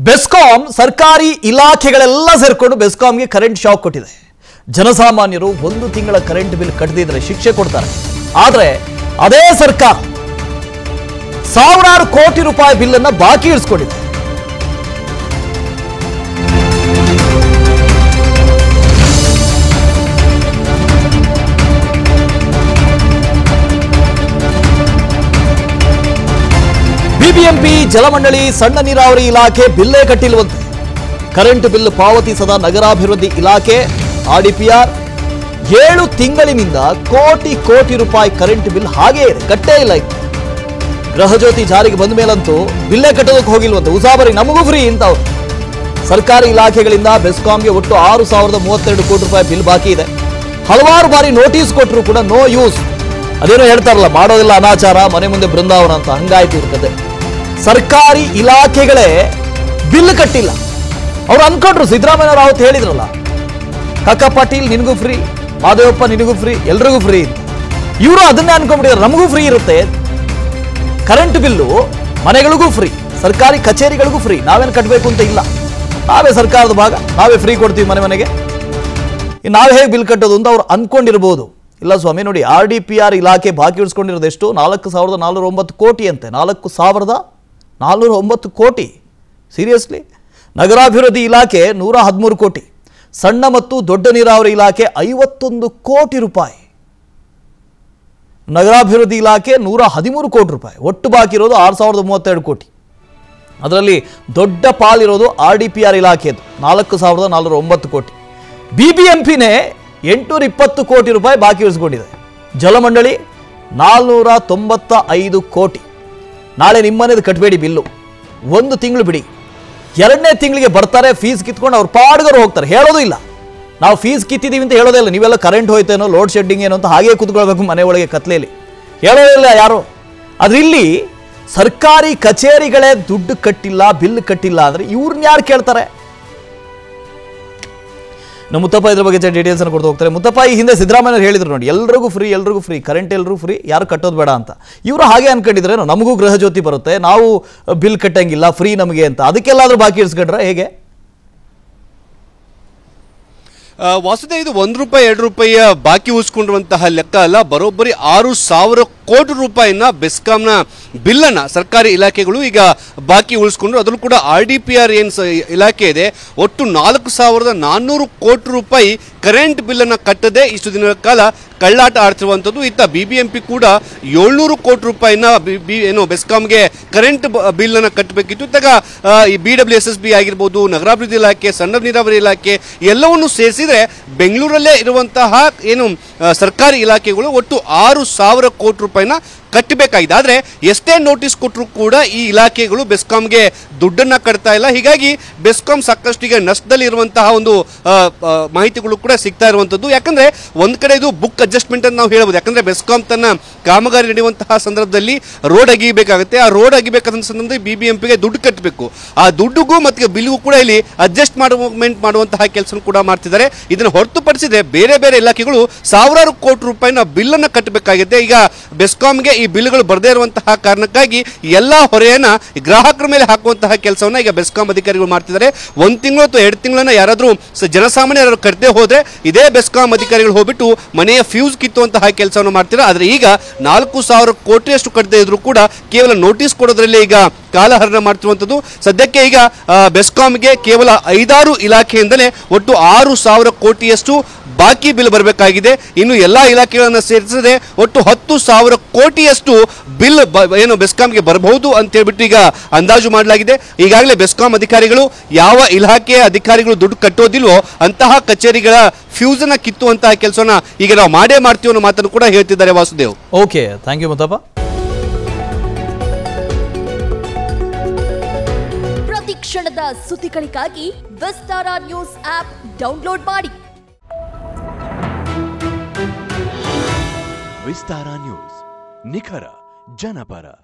ಬೆಸ್ಕಾಂ ಸರ್ಕಾರಿ ಇಲಾಖೆಗಳೆಲ್ಲ ಸೇರ್ಕೊಂಡು ಬೆಸ್ಕಾಂಗೆ current shock ಕೊಟ್ಟಿದೆ ಜನಸಾಮಾನ್ಯರು ಒಂದು ತಿಂಗಳ ಕರೆಂಟ್ ಬಿಲ್ ಕಟ್ಟದಿದ್ರೆ ಶಿಕ್ಷೆ ಕೊಡ್ತಾರೆ ಆದರೆ ಅದೇ ಸರ್ಕಾರ ಸಾವಿರಾರು ಕೋಟಿ ರೂಪಾಯಿ ಬಿಲ್ ಅನ್ನ ಬಾಕಿ ಇಳಿಸ್ಕೊಂಡಿದೆ ಬಿಬಿಎಂಪಿ ಜಲಮಂಡಳಿ ಸಣ್ಣ ನೀರಾವರಿ ಇಲಾಖೆ ಬಿಲ್ಲೇ ಕಟ್ಟಿಲ್ವಂತೆ ಕರೆಂಟ್ ಬಿಲ್ ಪಾವತಿಸದ ನಗರಾಭಿವೃದ್ಧಿ ಇಲಾಖೆ ಆರ್ಡಿಪಿಆರ್ ಏಳು ತಿಂಗಳಿನಿಂದ ಕೋಟಿ ಕೋಟಿ ರೂಪಾಯಿ ಕರೆಂಟ್ ಬಿಲ್ ಹಾಗೇ ಇದೆ ಕಟ್ಟೇ ಇಲ್ಲ ಇತ್ತು ಗೃಹಜ್ಯೋತಿ ಜಾರಿಗೆ ಬಂದ ಮೇಲಂತೂ ಬಿಲ್ಲೇ ಕಟ್ಟೋದಕ್ಕೆ ಹೋಗಿಲ್ವಂತೆ ಉಸಾಬರಿ ನಮಗೂ ಫ್ರೀ ಇಂಥವ್ರು ಸರ್ಕಾರಿ ಇಲಾಖೆಗಳಿಂದ ಬೆಸ್ಕಾಂಗೆ ಒಟ್ಟು ಆರು ಸಾವಿರದ ಮೂವತ್ತೆರಡು ಕೋಟಿ ರೂಪಾಯಿ ಬಿಲ್ ಬಾಕಿ ಇದೆ ಹಲವಾರು ಬಾರಿ ನೋಟಿಸ್ ಕೊಟ್ಟರು ಕೂಡ ನೋ ಯೂಸ್ ಅದೇನೋ ಹೇಳ್ತಾರಲ್ಲ ಮಾಡೋದಿಲ್ಲ ಅನಾಚಾರ ಮನೆ ಮುಂದೆ ಬೃಂದಾವನ ಅಂತ ಹಂಗಾಯ್ತು ಇವ್ರ ಕತೆ ಸರ್ಕಾರಿ ಇಲಾಖೆಗಳೇ ಬಿಲ್ ಕಟ್ಟಿಲ್ಲ ಅವ್ರು ಅನ್ಕೊಂಡ್ರು ಸಿದ್ದರಾಮಯ್ಯ ರಾವತ್ ಹೇಳಿದ್ರಲ್ಲ ಕಕ್ಕ ಪಾಟೀಲ್ ನಿನಗೂ ಫ್ರೀ ಮಾದೇವಪ್ಪ ನಿನಗೂ ಫ್ರೀ ಎಲ್ರಿಗೂ ಫ್ರೀ ಅಂತ ಇವರು ಅದನ್ನೇ ಅನ್ಕೊಂಡ್ಬಿಟ್ಟಿದ್ದಾರೆ ನಮಗೂ ಫ್ರೀ ಇರುತ್ತೆ ಕರೆಂಟ್ ಬಿಲ್ಲು ಮನೆಗಳಿಗೂ ಫ್ರೀ ಸರ್ಕಾರಿ ಕಚೇರಿಗಳಿಗೂ ಫ್ರೀ ನಾವೇನು ಕಟ್ಟಬೇಕು ಅಂತ ಇಲ್ಲ ನಾವೇ ಸರ್ಕಾರದ ಭಾಗ ನಾವೇ ಫ್ರೀ ಕೊಡ್ತೀವಿ ಮನೆ ಮನೆಗೆ ಇನ್ನು ನಾವು ಹೇಗೆ ಬಿಲ್ ಕಟ್ಟೋದು ಅಂತ ಅವ್ರು ಅನ್ಕೊಂಡಿರ್ಬೋದು ಇಲ್ಲ ಸ್ವಾಮಿ ನೋಡಿ ಆರ್ ಡಿ ಪಿ ಆರ್ ಇಲಾಖೆ ಬಾಕಿ ಉಳಿಸ್ಕೊಂಡಿರೋದು ಎಷ್ಟು ನಾಲ್ಕು ಸಾವಿರದ ನಾಲ್ನೂರ ಒಂಬತ್ತು ಕೋಟಿ ಅಂತೆ ನಾಲ್ಕು ಸಾವಿರದ ನಾಲ್ನೂರ ಒಂಬತ್ತು ಕೋಟಿ ಸೀರಿಯಸ್ಲಿ ನಗರಾಭಿವೃದ್ಧಿ ಇಲಾಖೆ ನೂರ ಹದಿಮೂರು ಕೋಟಿ ಸಣ್ಣ ಮತ್ತು ದೊಡ್ಡ ನೀರಾವರಿ ಇಲಾಖೆ ಐವತ್ತೊಂದು ಕೋಟಿ ರೂಪಾಯಿ ನಗರಾಭಿವೃದ್ಧಿ ಇಲಾಖೆ ನೂರ ಹದಿಮೂರು ಕೋಟಿ ರೂಪಾಯಿ ಒಟ್ಟು ಬಾಕಿ ಇರೋದು ಆರು ಸಾವಿರದ ಮೂವತ್ತೆರಡು ಕೋಟಿ ಅದರಲ್ಲಿ ದೊಡ್ಡ ಪಾಲಿರೋದು ಆರ್ ಡಿ ಪಿ ಆರ್ ಇಲಾಖೆದು ನಾಲ್ಕು ಸಾವಿರದ ನಾಲ್ನೂರ ಒಂಬತ್ತು ಕೋಟಿ ಬಿ ಬಿ ಎಂ ಪಿನೇ ಎಂಟುನೂರ ಇಪ್ಪತ್ತು ಕೋಟಿ ರೂಪಾಯಿ ಬಾಕಿ ಉಳಿಸ್ಕೊಂಡಿದೆ ಜಲಮಂಡಳಿ ನಾಲ್ನೂರ ತೊಂಬತ್ತ ಐದು ಕೋಟಿ ನಾಳೆ ನಿಮ್ಮನೇದು ಕಟ್ಟಬೇಡಿ ಬಿಲ್ಲು ಒಂದು ತಿಂಗಳು ಬಿಡಿ ಎರಡನೇ ತಿಂಗಳಿಗೆ ಬರ್ತಾರೆ ಫೀಸ್ ಕಿತ್ಕೊಂಡು ಅವ್ರು ಪಾಡ್ಗರು ಹೋಗ್ತಾರೆ ಹೇಳೋದು ಇಲ್ಲ ನಾವು ಫೀಸ್ ಕಿತ್ತಿದ್ದೀವಿ ಅಂತ ಹೇಳೋದೇ ಇಲ್ಲ ನೀವೆಲ್ಲ ಕರೆಂಟ್ ಹೋಯ್ತೇನೋ ಲೋಡ್ ಶೆಡ್ಡಿಂಗ್ ಏನೋ ಅಂತ ಹಾಗೆ ಕೂತ್ಕೊಳ್ಬೇಕು ಮನೆ ಒಳಗೆ ಕತ್ಲೆಯಲ್ಲಿ ಹೇಳೋದಿಲ್ಲ ಯಾರು ಆದ್ರೆ ಇಲ್ಲಿ ಸರ್ಕಾರಿ ಕಚೇರಿಗಳೇ ದುಡ್ಡು ಕಟ್ಟಿಲ್ಲ ಬಿಲ್ ಕಟ್ಟಿಲ್ಲ ಅಂದ್ರೆ ಇವ್ರನ್ನ ಯಾರು ಕೇಳ್ತಾರೆ ನಮ್ಮ ಮುತ್ತಪ್ಪ ಇದ್ರ ಬಗ್ಗೆ ಡೀಟೇಲ್ಸ್ ಅನ್ನು ಕೊಡ್ತಾ ಹೋಗ್ತಾರೆ ಮುತ್ತಪ್ಪ ಈ ಹಿಂದೆ ಸಿದ್ದರಾಮಯ್ಯ ಹೇಳಿದ್ರು ನೋಡಿ ಎಲ್ರಿಗೂ ಫ್ರೀ ಎಲ್ರಿಗೂ ಫ್ರೀ ಕರೆಂಟ್ ಎಲ್ರಿಗೂ ಫ್ರೀ ಯಾರು ಕಟ್ಟೋದು ಬೇಡ ಅಂತ ಇವರು ಹಾಗೆ ಅನ್ಕೊಂಡಿದ್ರೇನು ನಮಗೂ ಗೃಹ ಜ್ಯೋತಿ ಬರುತ್ತೆ ನಾವು ಬಿಲ್ ಕಟ್ಟಂಗಿಲ್ಲ ಫ್ರೀ ನಮಗೆ ಅಂತ ಅದಕ್ಕೆಲ್ಲಾದ್ರೂ ಬಾಕಿ ಇರಿಸ್ಕೊಂಡ್ರೆ ಹೇಗೆ ಆ, ವಾಸುದೇವ್ ಇದು ಒಂದು ರೂಪಾಯಿ ಎರಡು ರೂಪಾಯಿಯ ಬಾಕಿ ಉಳಿಸ್ಕೊಂಡಿರುವಂತಹ ಲೆಕ್ಕ ಅಲ್ಲ ಬರೋಬ್ಬರಿ ಆರು ಸಾವಿರ ಕೋಟಿ ರೂಪಾಯಿನ ಬೆಸ್ಕಾಂನ ಬಿಲ್ಲನ್ನು ಸರ್ಕಾರಿ ಇಲಾಖೆಗಳು ಈಗ ಬಾಕಿ ಉಳಿಸ್ಕೊಂಡ್ರು ಅದರಲ್ಲೂ ಕೂಡ ಆರ್ ಡಿ ಪಿ ಆರ್ ಏನು ಇಲಾಖೆ ಇದೆ ಒಟ್ಟು ನಾಲ್ಕು ಸಾವಿರದ ನಾನ್ನೂರು ಕೋಟಿ ರೂಪಾಯಿ ಕರೆಂಟ್ ಬಿಲ್ಲನ್ನು ಕಟ್ಟದೆ ಇಷ್ಟು ದಿನಗಳ ಕಾಲ ಕಳ್ಳಾಟ ಆಡ್ತಿರುವಂಥದ್ದು ಇತ್ತ ಬಿ ಬಿ ಎಂ ಪಿ ಕೂಡ ಏಳ್ನೂರು ಕೋಟಿ ರೂಪಾಯಿನ ಬಿ ಬಿ ಏನು ಬೆಸ್ಕಾಂಗೆ ಕರೆಂಟ್ ಬಿಲ್ಲನ್ನು ಕಟ್ಟಬೇಕಿತ್ತು ಇತ್ತಾಗ ಆ, ಈ B W S S B ಆಗಿರ್ಬೋದು ನಗರಾಭಿವೃದ್ಧಿ ಇಲಾಖೆ ಸಣ್ಣ ನೀರಾವರಿ ಇಲಾಖೆ ಎಲ್ಲವನ್ನು ಸೇರಿಸಿದ್ರೆ ಬೆಂಗಳೂರಲ್ಲೇ ಇರುವಂತಹ ಏನು ಆ, ಸರ್ಕಾರಿ ಇಲಾಖೆಗಳು ಒಟ್ಟು ಆರು ಸಾವಿರ ಕೋಟಿ ರೂಪಾಯಿನ ಕಟ್ಟಬೇಕಾಗಿದೆ ಆದರೆ ಎಷ್ಟೇ ನೋಟಿಸ್ ಕೊಟ್ಟರು ಕೂಡ ಈ ಇಲಾಖೆಗಳು ಬೆಸ್ಕಾಂಗೆ ದುಡ್ಡನ್ನ ಕಟ್ತಾ ಇಲ್ಲ ಹೀಗಾಗಿ ಬೆಸ್ಕಾಂ ಸಾಕಷ್ಟು ಈಗ ನಷ್ಟದಲ್ಲಿ ಇರುವಂತಹ ಒಂದು ಆ, ಆ, ಮಾಹಿತಿಗಳು ಕೂಡ ಸಿಗ್ತಾ ಇರುವಂಥದ್ದು ಯಾಕಂದ್ರೆ ಒಂದ್ ಕಡೆ ಇದು ಬುಕ್ ಅಡ್ಜಸ್ಟ್ಮೆಂಟ್ ಅಂತ ನಾವು ಹೇಳ್ಬೋದು ಯಾಕಂದ್ರೆ ಬೆಸ್ಕಾಂ ತನ್ನ ಕಾಮಗಾರಿ ನಡೆಯುವಂತಹ ಸಂದರ್ಭದಲ್ಲಿ ರೋಡ್ ಅಗಿಬೇಕಾಗುತ್ತೆ ಆ ರೋಡ್ ಅಗಿಬೇಕಾದಂತ ಸಂದರ್ಭದಲ್ಲಿ ಬಿ ಬಿ ಎಂ ಪಿಗೆ ದುಡ್ಡು ಕಟ್ಟಬೇಕು ಆ ದುಡ್ಡುಗೂ ಮತ್ತು ಬಿಲ್ಗೂ ಕೂಡ ಇಲ್ಲಿ ಅಡ್ಜಸ್ಟ್ ಮಾಡುವಂಟ್ ಮಾಡುವಂತಹ ಕೆಲಸ ಕೂಡ ಮಾಡ್ತಿದ್ದಾರೆ ಇದನ್ನು ಹೊರತುಪಡಿಸಿದ್ರೆ ಬೇರೆ ಬೇರೆ ಇಲಾಖೆಗಳು ಸಾವಿರಾರು ಕೋಟಿ ರೂಪಾಯಿನ ಬಿಲ್ಲನ್ನು ಕಟ್ಟಬೇಕಾಗಿದೆ ಈಗ ಬೆಸ್ಕಾಂಗೆ ಈ ಬಿಲ್ಗಳು ಬರದೇ ಇರುವಂತಹ ಕಾರಣಕ್ಕಾಗಿ ಎಲ್ಲಾ ಹೊರೆಯನ್ನ ಈ ಗ್ರಾಹಕರ ಮೇಲೆ ಹಾಕುವಂತಹ ಕೆಲಸವನ್ನ ಈಗ ಬೆಸ್ಕಾಂ ಅಧಿಕಾರಿಗಳು ಮಾಡ್ತಿದ್ದಾರೆ ಒಂದ್ ತಿಂಗಳು ಅಥವಾ ಎರಡು ತಿಂಗಳನ್ನ ಯಾರಾದ್ರೂ ಸ- ಜನಸಾಮಾನ್ಯ ಯಾರು ಕಟ್ಟದೆ ಹೋದ್ರೆ ಇದೇ ಬೆಸ್ಕಾಂ ಅಧಿಕಾರಿಗಳು ಹೋಗ್ಬಿಟ್ಟು ಮನೆಯ ಫ್ಯೂಸ್ ಕಿತ್ತುವಂತಹ ಕೆಲಸವನ್ನು ಮಾಡ್ತಾರೆ ಆದ್ರೆ ಈಗ ನಾಲ್ಕು ಸಾವಿರ ಕೋಟಿಯಷ್ಟು ಕಟ್ಟದೇ ಇದ್ರು ಕೂಡ ಕೇವಲ ನೋಟಿಸ್ ಕೊಡೋದ್ರಲ್ಲೇ ಈಗ ಕಾಲಹರಣ ಮಾಡ್ತಿರುವಂಥದ್ದು ಸದ್ಯಕ್ಕೆ ಈಗ ಆ, ಬೆಸ್ಕಾಂಗೆ ಕೇವಲ ಐದಾರು ಇಲಾಖೆಯಿಂದಲೇ ಒಟ್ಟು ಆರು ಸಾವಿರ ಕೋಟಿಯಷ್ಟು ಬಾಕಿ ಬಿಲ್ ಬರಬೇಕಾಗಿದೆ ಇನ್ನು ಎಲ್ಲಾ ಇಲಾಖೆಗಳನ್ನು ಸೇರಿಸದೆ ಒಟ್ಟು ಹತ್ತು ಸಾವಿರ ಕೋಟಿಯಷ್ಟು ಬಿಲ್ ಬ- ಏನು ಬೆಸ್ಕಾಂಗೆ ಬರಬಹುದು ಅಂತ ಹೇಳ್ಬಿಟ್ಟು ಈಗ ಅಂದಾಜು ಮಾಡಲಾಗಿದೆ ಈಗಾಗಲೇ ಬೆಸ್ಕಾಂ ಅಧಿಕಾರಿಗಳು ಯಾವ ಇಲಾಖೆಯ ಅಧಿಕಾರಿಗಳು ದುಡ್ಡು ಕಟ್ಟೋದಿಲ್ವೋ ಅಂತಹ ಕಚೇರಿಗಳ ಫ್ಯೂಸ್ ಅನ್ನ ಕಿತ್ತುವಂತಹ ಕೆಲಸನ ಈಗ ನಾವು ಮಾಡೇ ಮಾಡ್ತೀವಿ ಅನ್ನೋ ಮಾತನ್ನು ಕೂಡ ಹೇಳ್ತಿದ್ದಾರೆ Vasudev okay thank you Muthappa ಪ್ರತಿ ಕ್ಷಣದ ಸುದ್ದಿಗಳಿಗಾಗಿ ವಿಸ್ತಾರ ನ್ಯೂಸ್ ಆಪ್ ಡೌನ್ಲೋಡ್ ಮಾಡಿ ವಿಸ್ತಾರ ನ್ಯೂಸ್ ನಿಖರ ಜನಪರ